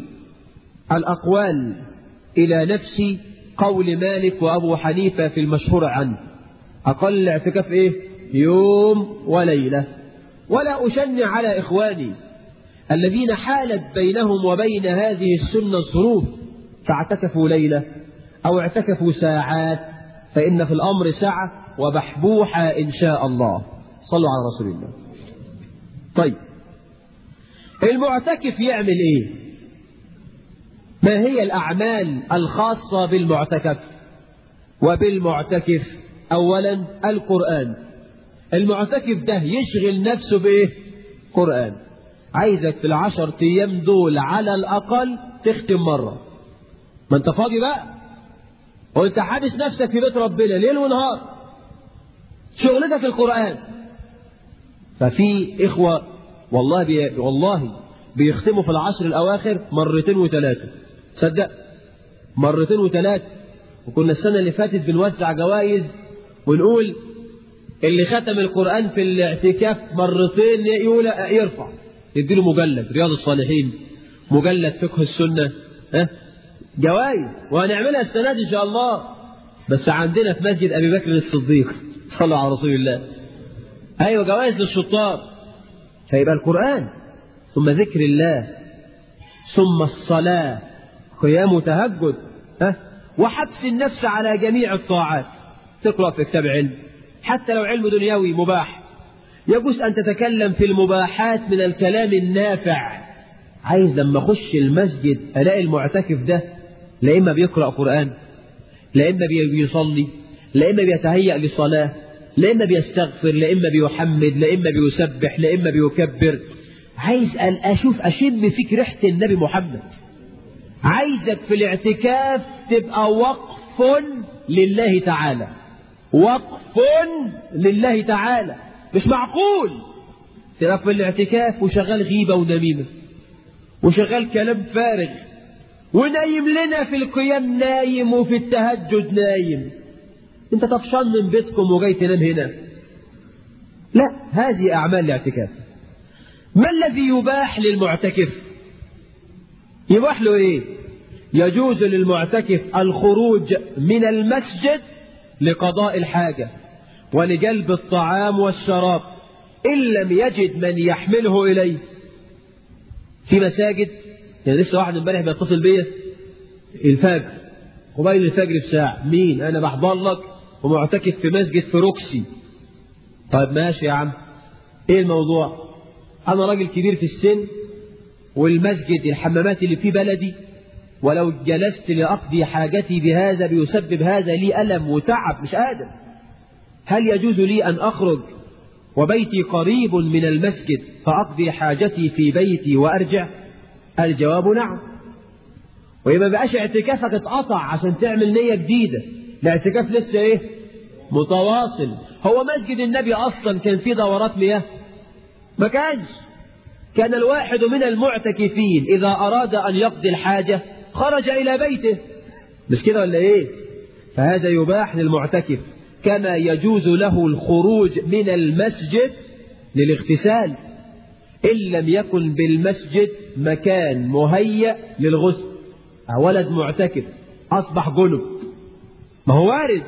الأقوال إلى نفسي قول مالك وأبو حنيفة في المشهور عنه أقل الاعتكاف إيه يوم وليلة ولا أشنع على إخواني الذين حالت بينهم وبين هذه السنة الظروف فاعتكفوا ليلة أو اعتكفوا ساعات فإن في الأمر سعة وبحبوحة إن شاء الله صلوا على رسول الله طيب المعتكف يعمل إيه ما هي الأعمال الخاصة بالمعتكف وبالمعتكف أولا القرآن المعتكف ده يشغل نفسه بإيه قرآن عايزك في العشر أيام دول على الأقل تختم مرة ما أنت فاضي بقى وانت حابس نفسك في بيت ربنا ليل ونهار شغلتك القرآن ففي إخوة والله بي والله بيختموا في العشر الأواخر مرتين وثلاثة صدق مرتين وثلاثة وكنا السنة اللي فاتت بنوزع جوائز ونقول اللي ختم القرآن في الاعتكاف مرتين يقول يرفع يديله مجلد رياض الصالحين مجلد فقه السنة ها جوائز وهنعملها السنة دي إن شاء الله بس عندنا في مسجد أبي بكر الصديق صلى على رسول الله أيوة جوائز للشطار فيبقى القرآن ثم ذكر الله ثم الصلاة قيام وتهجد ها وحبس النفس على جميع الطاعات تقرأ في كتاب علم حتى لو علم دنيوي مباح يجوز أن تتكلم في المباحات من الكلام النافع عايز لما أخش المسجد ألاقي المعتكف ده لا إما بيقرأ قرآن لا إما بيصلي لا إما بيتهيأ للصلاة لا إما بيستغفر لا إما بيحمد لا إما بيسبح لا إما بيكبر عايز أن أشوف أشم فيك ريحة النبي محمد عايزك في الاعتكاف تبقى وقف لله تعالى وقف لله تعالى مش معقول تبقى في الاعتكاف وشغال غيبة ونميمة وشغال كلام فارغ ونايم لنا في القيام نايم وفي التهجد نايم انت طفشان من بيتكم وجاي تنام هنا لا هذه أعمال الاعتكاف ما الذي يباح للمعتكف يباح له ايه يجوز للمعتكف الخروج من المسجد لقضاء الحاجة ولجلب الطعام والشراب إن لم يجد من يحمله إليه في مساجد يعني لسه واحد امبارح بيتصل بيا الفجر قبيل الفجر بساعة مين أنا بحضر لك ومعتكف في مسجد في روكسي طيب ماشي يا عم ايه الموضوع انا راجل كبير في السن والمسجد الحمامات اللي في بلدي ولو جلست لأقضي حاجتي بهذا بيسبب هذا لي ألم وتعب مش قادر هل يجوز لي أن أخرج وبيتي قريب من المسجد فأقضي حاجتي في بيتي وأرجع الجواب نعم ويبقى بقاش اعتكافك اتقطع عشان تعمل نية جديدة الاعتكاف لسه ايه متواصل هو مسجد النبي أصلا كان فيه دورات مياه ما كانش كان الواحد من المعتكفين إذا أراد أن يقضي الحاجة خرج إلى بيته مش كده ولا إيه فهذا يباح للمعتكف كما يجوز له الخروج من المسجد للاغتسال إن لم يكن بالمسجد مكان مهيأ للغسل ولد معتكف أصبح جنب ما هو وارد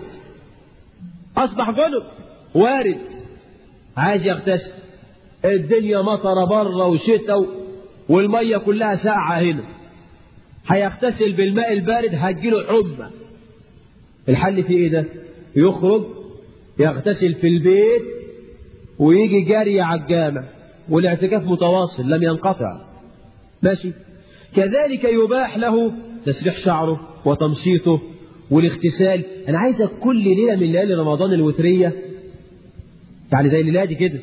أصبح جنب وارد عايز يغتسل الدنيا مطر بره وشتاء والمية كلها ساقعة هنا هيغتسل بالماء البارد هتجيله حمى الحل في ايه ده يخرج يغتسل في البيت ويجي جاري على الجامع والاعتكاف متواصل لم ينقطع ماشي كذلك يباح له تسريح شعره وتمشيطه والاغتسال انا عايزك كل ليله من ليالي رمضان الوتريه يعني زي الليله دي كده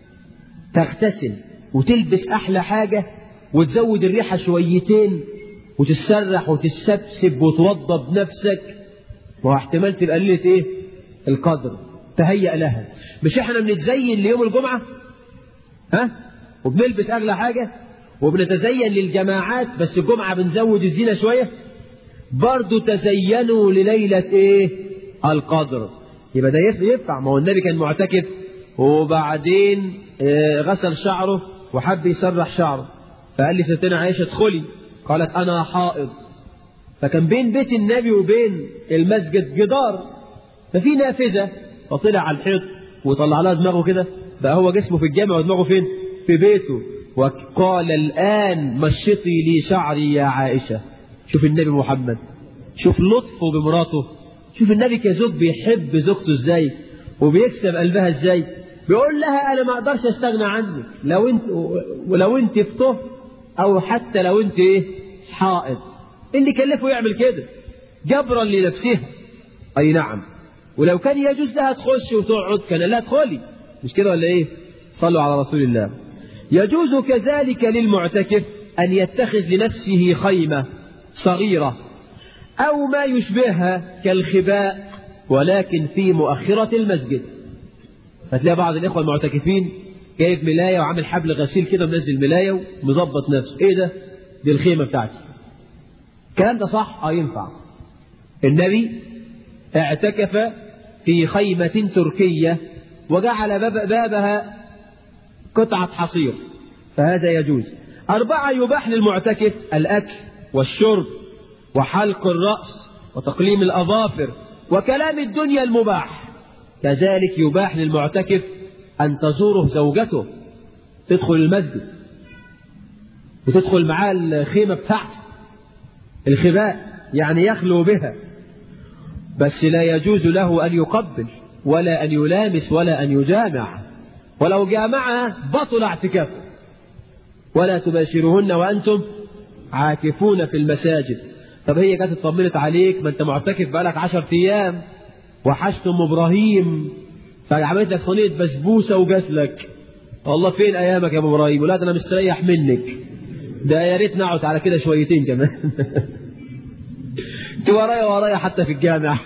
تغتسل وتلبس احلى حاجه وتزود الريحه شويتين وتتسرح وتتسبسب وتوضى بنفسك واحتمال تبقى ليله ايه القدر تهيأ لها مش احنا بنتزين ليوم الجمعه ها وبنلبس اغلى حاجه وبنتزين للجماعات بس الجمعه بنزود الزينه شويه برضه تزينوا لليله ايه القدر يبقى ده ينفع ما هو النبي كان معتكف وبعدين غسل شعره وحب يسرح شعره فقال لي ستنا عائشة ادخلي قالت أنا حائض فكان بين بيت النبي وبين المسجد جدار ففي نافذة فطلع على الحيط وطلع لها دماغه كده بقى هو جسمه في الجامع ودماغه فين في بيته وقال الآن مشطي لي شعري يا عائشة شوف النبي محمد شوف لطفه بمراته شوف النبي كزوج بيحب زوجته ازاي وبيكسب قلبها ازاي بيقول لها انا ما اقدرش استغنى عنك لو انت ولو انت في طهر او حتى لو انت ايه حائض اللي كلفه يعمل كده جبرا لنفسها اي نعم ولو كان يجوز لها تخش وتقعد كان لا تدخلي مش كده ولا ايه صلوا على رسول الله يجوز كذلك للمعتكف ان يتخذ لنفسه خيمه صغيره أو ما يشبهها كالخباء ولكن في مؤخرة المسجد فتلاقي بعض الإخوة المعتكفين جايب ملاية وعامل حبل غسيل كده منزل ملاية ومظبط نفسه إيه ده؟ دي الخيمة بتاعتي الكلام ده صح؟ اه ينفع النبي اعتكف في خيمة تركية وجعل باب بابها قطعة حصير فهذا يجوز أربعة يباح للمعتكف الأكل والشرب وحلق الرأس وتقليم الأظافر وكلام الدنيا المباح كذلك يباح للمعتكف أن تزوره زوجته تدخل المسجد وتدخل معاه الخيمة بتاعته الخباء يعني يخلو بها بس لا يجوز له أن يقبل ولا أن يلامس ولا أن يجامع ولو جامعها بطل اعتكافه ولا تباشرهن وأنتم عاكفون في المساجد طب هي جت اطمنت عليك ما انت معتكف بقالك عشر ايام وحشت ام ابراهيم فعملت لك صينيه بسبوسه وجات لك والله فين ايامك يا ابو ابراهيم لا ده انا مستريح منك ده يا ريت نقعد على كده شويتين كمان انت ورايا ورايا حتى في الجامع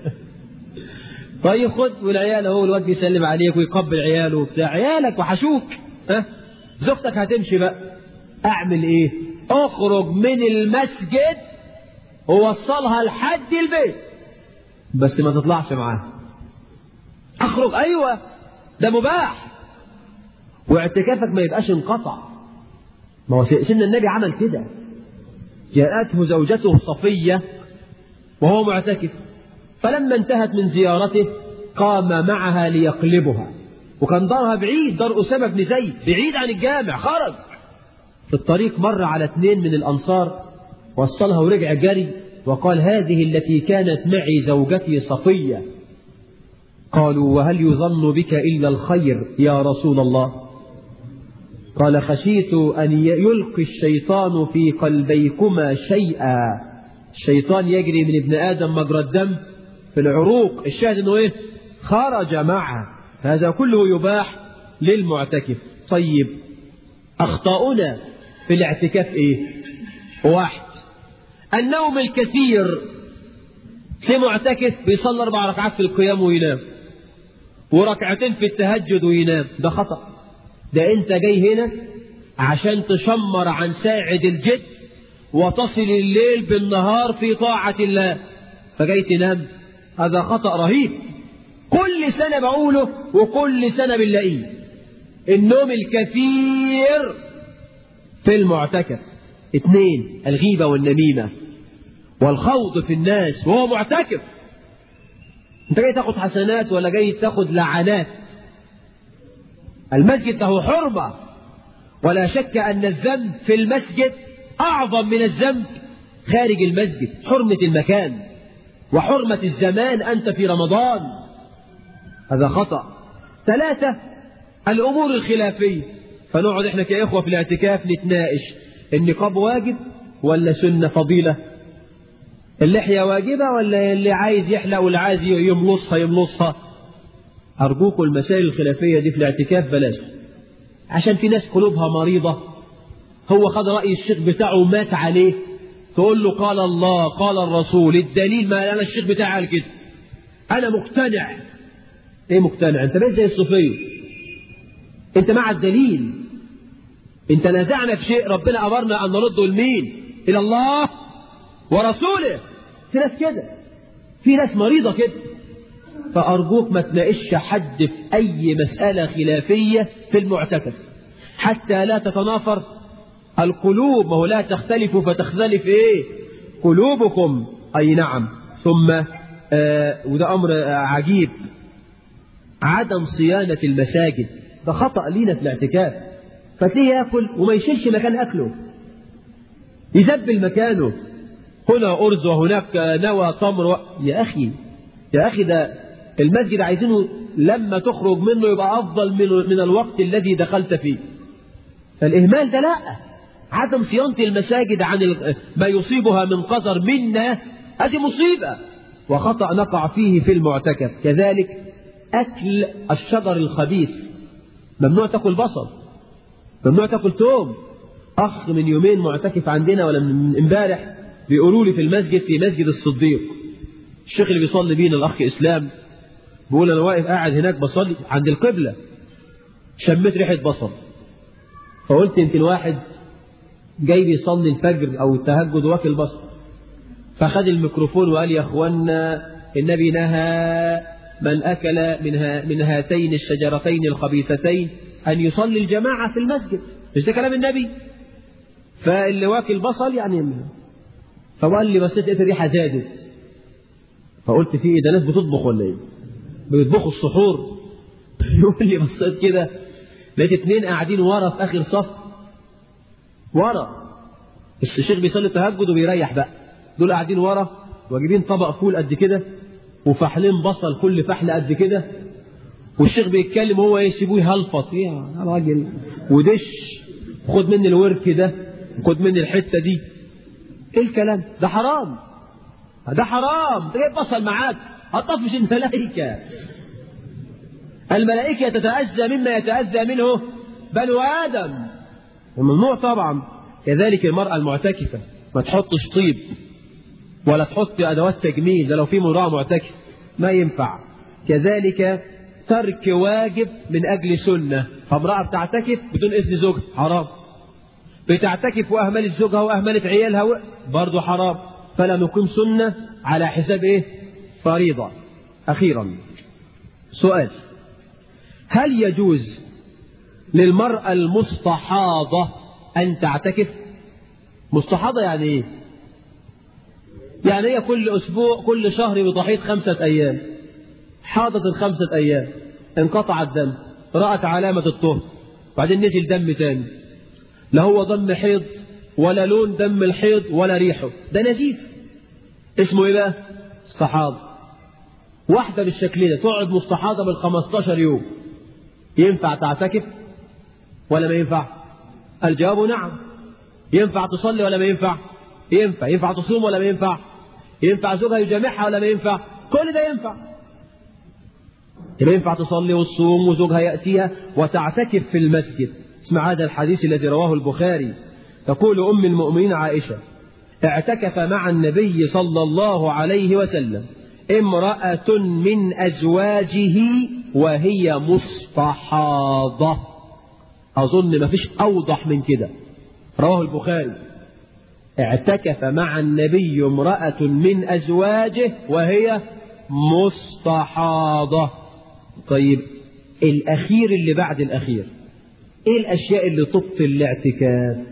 طيب خد والعيال اهو الواد بيسلم عليك ويقبل عياله وبتاع عيالك وحشوك ها زوجتك هتمشي بقى اعمل ايه اخرج من المسجد ووصلها لحد البيت بس ما تطلعش معاها اخرج ايوه ده مباح واعتكافك ما يبقاش انقطع ما هو سيدنا النبي عمل كده جاءته زوجته صفية وهو معتكف فلما انتهت من زيارته قام معها ليقلبها وكان دارها بعيد دار أسامة بن زيد بعيد عن الجامع خرج في الطريق مر على اثنين من الأنصار وصلها ورجع جري وقال هذه التي كانت معي زوجتي صفية قالوا وهل يظن بك إلا الخير يا رسول الله قال خشيت أن يلقي الشيطان في قلبيكما شيئا الشيطان يجري من ابن آدم مجرى الدم في العروق الشاهد أنه إيه خرج معه هذا كله يباح للمعتكف طيب أخطاؤنا في الاعتكاف إيه واحد النوم الكثير في معتكف بيصلي أربع ركعات في القيام وينام وركعتين في التهجد وينام ده خطأ ده أنت جاي هنا عشان تشمر عن ساعد الجد وتصل الليل بالنهار في طاعة الله فجاي تنام هذا خطأ رهيب كل سنة بقوله وكل سنة بنلاقيه النوم الكثير في المعتكف اثنين الغيبة والنميمة والخوض في الناس وهو معتكف انت جاي تاخد حسنات ولا جاي تاخد لعنات المسجد له حرمة ولا شك أن الذنب في المسجد أعظم من الذنب خارج المسجد حرمة المكان وحرمة الزمان أنت في رمضان هذا خطأ ثلاثة الأمور الخلافية فنقعد احنا كإخوة في الاعتكاف نتناقش النقاب واجب ولا سنة فضيلة اللحية واجبة ولا اللي عايز يحلق واللي عايز يملصها يملصها أرجوكم المسائل الخلافية دي في الاعتكاف بلاش عشان في ناس قلوبها مريضة هو خد رأي الشيخ بتاعه ومات عليه تقول له قال الله قال الرسول الدليل ما أنا الشيخ بتاعي قال كده أنا مقتنع إيه مقتنع أنت بس زي الصوفية أنت مع الدليل أنت نازعنا في شيء ربنا أمرنا أن نرده لمين إلى الله ورسوله في ناس كده في ناس مريضة كده فأرجوك ما تناقش حد في أي مسألة خلافية في المعتكف حتى لا تتنافر القلوب ما هو لا تختلف فتختلف إيه قلوبكم أي نعم ثم آه وده أمر آه عجيب عدم صيانة المساجد ده خطأ لينا في الاعتكاف فتلاقيه ياكل وما يشيلش مكان أكله يزبل مكانه هنا أرز وهناك نوى تمر و... يا أخي يا أخي ده المسجد عايزينه لما تخرج منه يبقى أفضل من, من الوقت الذي دخلت فيه فالإهمال ده لا عدم صيانة المساجد عن ما يصيبها من قذر منا هذه مصيبة وخطأ نقع فيه في المعتكف كذلك أكل الشجر الخبيث ممنوع تاكل بصل ممنوع تاكل توم أخ من يومين معتكف عندنا ولا من امبارح بيقولوا لي في المسجد في مسجد الصديق الشيخ اللي بيصلي بينا الأخ إسلام بيقول أنا واقف قاعد هناك بصلي عند القبلة شميت ريحة بصل فقلت يمكن واحد جاي بيصلي الفجر أو التهجد واكل بصل فخد الميكروفون وقال يا أخوانا النبي نهى من أكل من, ها من هاتين الشجرتين الخبيثتين أن يصلي الجماعة في المسجد مش ده كلام النبي فاللي واكل بصل يعني يمنع فقال لي بس لقيت الريحة زادت فقلت في ايه ده ناس بتطبخ ولا ايه بيطبخوا السحور يقول لي بصيت كده لقيت اتنين قاعدين ورا في اخر صف ورا بس الشيخ بيصلي التهجد وبيريح بقى دول قاعدين ورا واجيبين طبق فول قد كده وفحلين بصل كل فحل قد كده والشيخ بيتكلم هو ايه سيبوه يهلفط يا راجل ودش خد مني الورك ده خد مني الحته دي ايه الكلام ده حرام ده حرام انت جايب بصل معاك هتطفش الملائكه الملائكه تتاذى مما يتاذى منه بنو ادم وممنوع طبعا كذلك المراه المعتكفه ما تحطش طيب ولا تحط ادوات تجميل ده لو في امراه معتكفه ما ينفع كذلك ترك واجب من اجل سنه فامراه بتعتكف بدون اذن زوجها حرام بتعتكف واهملت زوجها واهملت عيالها برضه حرام فلا نقيم سنه على حساب ايه فريضه اخيرا سؤال هل يجوز للمراه المستحاضه ان تعتكف مستحاضه يعني ايه يعني هي كل أسبوع كل شهر بضحية خمسة أيام حاضت الخمسة أيام انقطع الدم رأت علامة الطهر بعدين نزل دم تاني لا هو دم حيض ولا لون دم الحيض ولا ريحه ده نزيف اسمه ايه بقى استحاضة واحدة بالشكل ده تقعد مستحاضة بال 15 يوم ينفع تعتكف ولا ما ينفع الجواب نعم ينفع تصلي ولا ما ينفع ينفع ينفع تصوم ولا ما ينفع ينفع زوجها يجامعها ولا ما ينفع كل ده ينفع يبقى ينفع تصلي وتصوم وزوجها يأتيها وتعتكف في المسجد اسمع هذا الحديث الذي رواه البخاري تقول أم المؤمنين عائشة اعتكف مع النبي صلى الله عليه وسلم امرأة من أزواجه وهي مستحاضة أظن ما فيش أوضح من كده رواه البخاري اعتكف مع النبي امرأة من أزواجه وهي مستحاضة طيب الأخير اللي بعد الأخير إيه الأشياء اللي تبطل الاعتكاف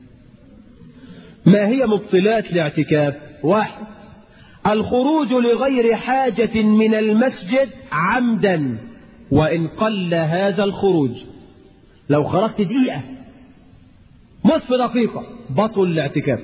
ما هي مبطلات الاعتكاف واحد الخروج لغير حاجة من المسجد عمدا وإن قل هذا الخروج لو خرجت دقيقة نصف دقيقة بطل الاعتكاف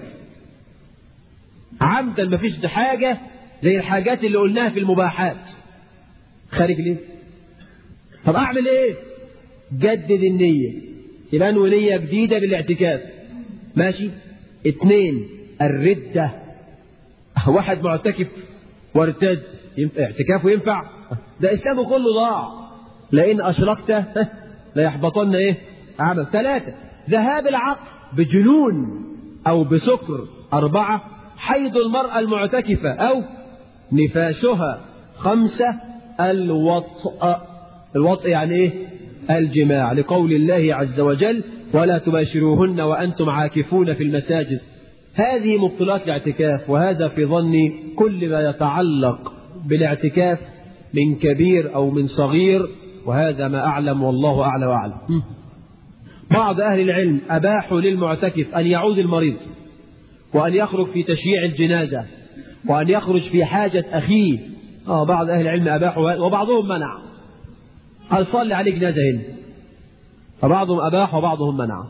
عمدا ما فيش حاجة زي الحاجات اللي قلناها في المباحات خارج ليه طب أعمل إيه جدد النية يبقى أنوي نية جديدة بالاعتكاف ماشي اتنين الردة واحد معتكف وارتد ينفع اعتكافه ينفع ده إسلامه كله ضاع لئن أشركت ليحبطن إيه عمل ثلاثة ذهاب العقل بجنون أو بسكر أربعة حيض المرأة المعتكفة أو نفاسها خمسة الوطء الوطء يعني إيه الجماع لقول الله عز وجل ولا تباشروهن وأنتم عاكفون في المساجد هذه مبطلات الاعتكاف وهذا في ظني كل ما يتعلق بالاعتكاف من كبير أو من صغير وهذا ما أعلم والله أعلى وأعلم بعض أهل العلم أباحوا للمعتكف أن يعود المريض وأن يخرج في تشييع الجنازة وأن يخرج في حاجة أخيه آه بعض أهل العلم أباحوا وبعضهم منع قال صلي عليه جنازة هنا فبعضهم أباح وبعضهم منع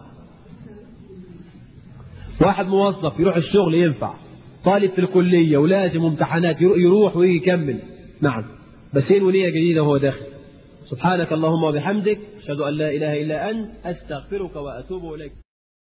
واحد موظف يروح الشغل ينفع طالب في الكلية ولازم امتحانات يروح ويجي يكمل نعم بس ينوي نية جديدة وهو داخل سبحانك اللهم وبحمدك أشهد أن لا إله إلا أنت أستغفرك وأتوب إليك